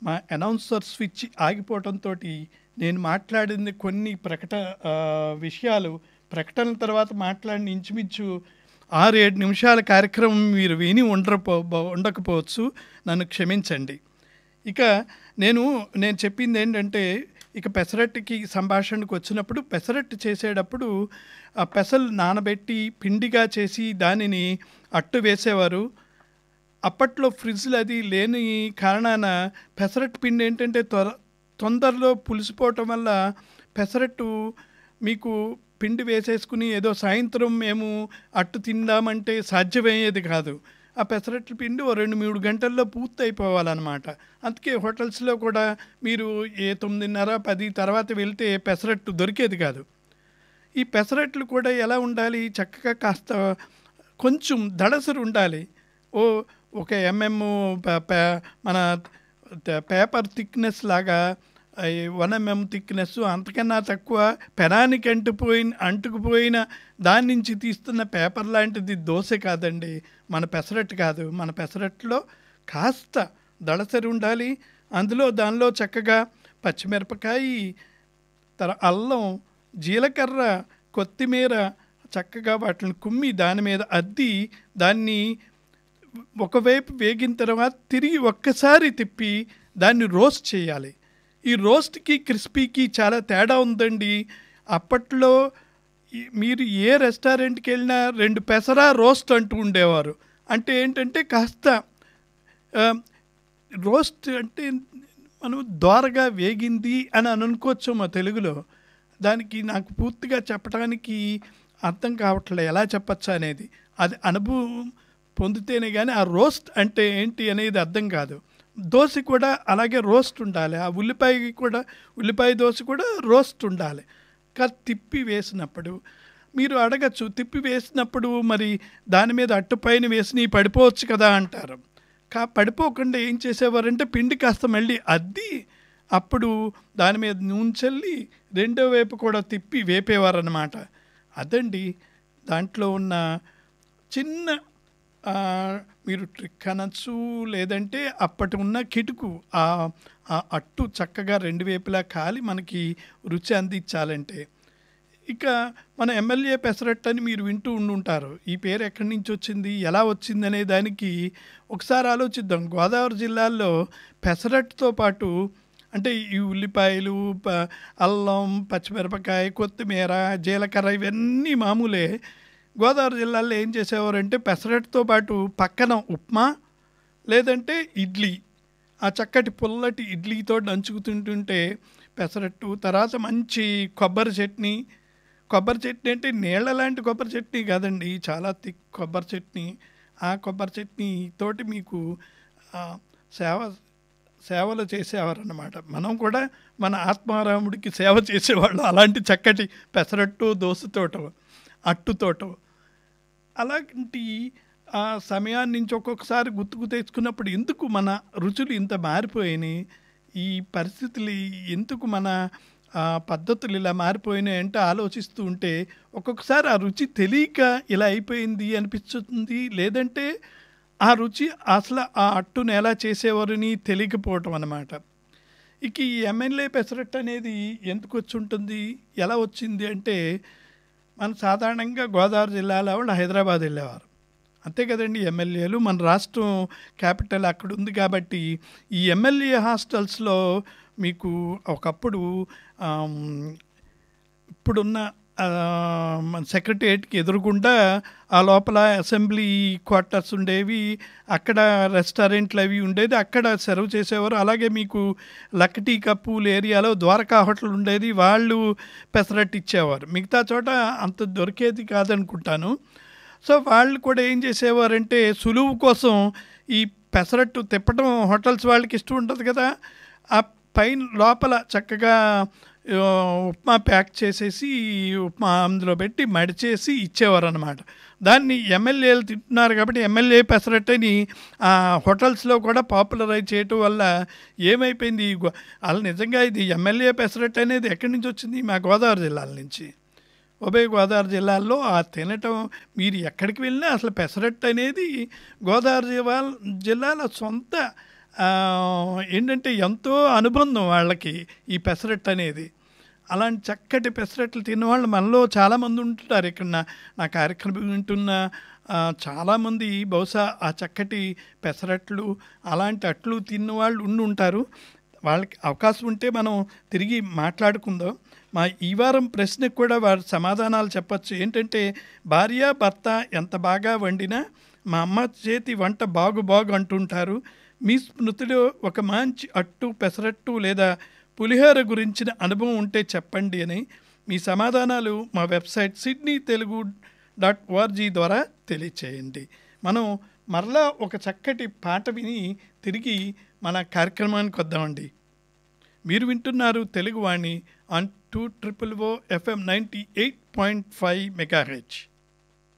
మా announcer switch ఆగిపోవడంతో నేను మాట్లాడింది కొన్ని ప్రకట ఆ, విషయాలు ప్రకటన తర్వాత మాట్లాడిన ఇంచుమించు ఆరు ఏడు నిమిషాల కార్యక్రమం మీరు విని ఉండరపో ఉండకపోవచ్చు నన్ను క్షమించండి ఇక నేను నేను చెప్పింది ఏంటంటే ఇక పెసరట్టుకి సంభాషణకు వచ్చినప్పుడు పెసరట్టు చేసేటప్పుడు ఆ పెసలు నానబెట్టి పిండిగా చేసి దానిని అట్టు వేసేవారు అప్పట్లో ఫ్రిడ్జ్లు అది లేని కారణాన పెసరట్టు పిండి ఏంటంటే త్వర తొందరలో పులిసిపోవటం వల్ల పెసరట్టు మీకు పిండి వేసేసుకుని ఏదో సాయంత్రం మేము అట్టు తిందామంటే సాధ్యమయ్యేది కాదు ఆ పెసరట్ల పిండి ఓ రెండు మూడు గంటల్లో పూర్తి అయిపోవాలన్నమాట అందుకే హోటల్స్లో కూడా మీరు ఏ తొమ్మిదిన్నర పది తర్వాత వెళ్తే పెసరట్టు దొరికేది కాదు ఈ పెసరట్లు కూడా ఎలా ఉండాలి చక్కగా కాస్త కొంచెం దడసరు ఉండాలి ఓ ఒక ఎంఎం మన త- పేపర్ థిక్నెస్ లాగా వన్ ఎంఎం థిక్నెస్ అంతకన్నా తక్కువ పెనానికి అంటుపోయిన అంటుకుపోయిన దాని నుంచి తీస్తున్న పేపర్ లాంటిది దోశ కాదండి మన పెసరట్టు కాదు మన పెసరట్టులో కాస్త దళసరి ఉండాలి అందులో దానిలో చక్కగా పచ్చిమిరపకాయ తర అల్లం జీలకర్ర కొత్తిమీర చక్కగా వాటిని కుమ్మి దాని మీద అద్ది దాన్ని ఒకవైపు వేగిన తర్వాత తిరిగి ఒక్కసారి తిప్పి దాన్ని రోస్ట్ చేయాలి ఈ రోస్ట్కి క్రిస్పీకి చాలా తేడా ఉందండి అప్పట్లో ఈ- మీరు ఏ రెస్టారెంట్కి వెళ్ళినా రెండు పెసరా రోస్ట్ అంటూ ఉండేవారు అంటే ఏంటంటే కాస్త ఆ, రోస్ట్ అంటే మనం దోరగా వేగింది అని అని అనుకోవచ్చు మా తెలుగులో దానికి నాకు పూర్తిగా చెప్పడానికి అర్థం కావట్లేదు ఎలా చెప్పచ్చు అనేది అది అనుభవం పొందితేనే కానీ ఆ రోస్ట్ అంటే ఏంటి అనేది అర్థం కాదు దోశ కూడా అలాగే రోస్ట్ ఉండాలి ఆ ఉల్లిపాయ కూడా ఉల్లిపాయ దోశ కూడా రోస్ట్ ఉండాలి కా తిప్పి వేసినప్పుడు మీరు అడగచ్చు తిప్పి వేసినప్పుడు మరి దాని మీద అట్టుపైన వేసి పడిపోవచ్చు కదా అంటారు కా పడిపోకుండా ఏం చేసేవారంటే పిండి కాస్త మళ్ళీ అద్ది అప్పుడు దాని మీద నూనె చల్లి రెండో వైపు కూడా తిప్పి వేపేవారనమాట అదండి దాంట్లో ఉన్న చిన్న ఆ, మీరు ట్రిక్ అనొచ్చు లేదంటే అప్పటి ఉన్న కిటుకు ఆ ఆ అట్టు చక్కగా రెండు వైపులా కాలి మనకి రుచి అందించాలంటే ఇక మన ఎమ్మెల్యే పెసరట్టు అని మీరు వింటూ ఉండుంటారు ఈ పేరు ఎక్కడి నుంచి వచ్చింది ఎలా వచ్చింది అనే దానికి ఒకసారి ఆలోచిద్దాం గోదావరి జిల్లాల్లో పెసరట్టుతో పాటు అంటే ఈ ఉల్లిపాయలు ప- అల్లం పచ్చిమిరపకాయ కొత్తిమీర జీలకర్ర ఇవన్నీ మామూలే గోదావరి జిల్లాలో ఏం చేసేవారంటే పెసరట్టుతో పాటు పక్కన ఉప్మా లేదంటే ఇడ్లీ ఆ చక్కటి పుల్లటి ఇడ్లీతో నంచుకుతుంటుంటే పెసరట్టు తర్వాత మంచి కొబ్బరి చట్నీ కొబ్బరి చట్నీ అంటే నీళ్ళ లాంటి కొబ్బరి చట్నీ కాదండి చాలా థిక్ కొబ్బరి చట్నీ ఆ కొబ్బరి చట్నీ తోటి మీకు ఆ, సేవ సేవలు చేసేవారన్నమాట మనం కూడా మన ఆత్మారాముడికి సేవ చేసేవాళ్ళు అలాంటి చక్కటి పెసరట్టు దోశతోటో అట్టుతోటో అలాంటి ఆ సమయాన్ని నుంచి ఒక్కొక్కసారి గుర్తుకు తెచ్చుకున్నప్పుడు ఎందుకు మన రుచులు ఇంత మారిపోయినాయి ఈ పరిస్థితులు ఎందుకు మన ఆ, పద్ధతులు ఇలా మారిపోయినాయి అంటే ఆలోచిస్తూ ఉంటే ఒక్కొక్కసారి ఆ రుచి తెలియక ఇలా అయిపోయింది అనిపిస్తుంది లేదంటే ఆ రుచి అసలు ఆ అట్టును ఎలా చేసేవారని తెలియకపోవటం అన్నమాట ఇక ఈ ఎమ్మెల్యే పెసరట్టు అనేది ఎందుకు వచ్చి ఉంటుంది ఎలా వచ్చింది అంటే మన సాధారణంగా గోదావరి జిల్లాలో వాళ్ళు హైదరాబాద్ వెళ్ళేవారు అంతే కదండి ఎమ్మెల్యేలు మన రాష్ట్రం క్యాపిటల్ అక్కడ ఉంది కాబట్టి ఈ ఎమ్మెల్యే హాస్టల్స్లో మీకు ఒకప్పుడు ఆమ్, ఇప్పుడున్న ఆ, మన సెక్రటేరియట్కి ఎదురుగుండా ఆ లోపల అసెంబ్లీ క్వార్టర్స్ ఉండేవి అక్కడ రెస్టారెంట్లు అవి ఉండేది అక్కడ సర్వ్ చేసేవారు అలాగే మీకు లక్కటీ కప్పుల ఏరియాలో ద్వారకా హోటల్ ఉండేది వాళ్ళు పెసరట్టు ఇచ్చేవారు మిగతా చోట అంత దొరికేది కాదనుకుంటాను సో వాళ్ళు కూడా ఏం చేసేవారంటే సులువు కోసం ఈ పెసరట్టు తిప్పటం హోటల్స్ వాళ్ళకి ఇష్టం ఉంటుంది కదా ఆ పైన లోపల చక్కగా ఆ, ఉప్మా ప్యాక్ చేసేసి ఉప్మా అందులో పెట్టి మడిచేసి ఇచ్చేవారు అనమాట దాన్ని ఎమ్మెల్యేలు తింటున్నారు కాబట్టి ఎమ్మెల్యే పెసరట్టని ఆ హోటల్స్లో కూడా పాపులరైజ్ చేయటం వల్ల ఏమైపోయింది ఈ గో- అలా నిజంగా ఇది ఎమ్మెల్యే పెసరట్టు అనేది ఎక్కడి నుంచి వచ్చింది మా గోదావరి జిల్లాల నుంచి ఉభయ గోదావరి జిల్లాల్లో ఆ తినటం మీరు ఎక్కడికి వెళ్ళినా అసలు పెసరట్టు అనేది గోదావరి జిల్లా జిల్లాల సొంత ఆ, ఏంటంటే ఎంతో అనుబంధం వాళ్ళకి ఈ పెసరట్టు అనేది అలాంటి చక్కటి పెసరట్లు తిన్నవాళ్ళు మనలో చాలామంది ఉంటుంటారు ఇక్కడ నా నా కార్యక్రమం వింటున్న ఆ, చాలామంది బహుశా ఆ చక్కటి పెసరట్లు అలాంటి అట్లు తిన్నవాళ్ళు ఉండి ఉంటారు వాళ్ళకి అవకాశం ఉంటే మనం తిరిగి మాట్లాడుకుందాం మా ఈ వారం ప్రశ్నకు కూడా వారు సమాధానాలు చెప్పచ్చు ఏంటంటే భార్య భర్త ఎంత బాగా వండినా మా అమ్మ చేతి వంట బాగు బాగు అంటుంటారు మీ స్మృతిలో ఒక మంచి అట్టు పెసరట్టు లేదా పులిహోర గురించిన అనుభవం ఉంటే చెప్పండి అని మీ సమాధానాలు మా website Sydney Telugu dot ORG ద్వారా తెలియచేయండి మనం మరలా ఒక చక్కటి పాట విని తిరిగి మన కార్యక్రమానికి వద్దామండి మీరు వింటున్నారు Teluguvani on two triple O FM ninety eight point five mega H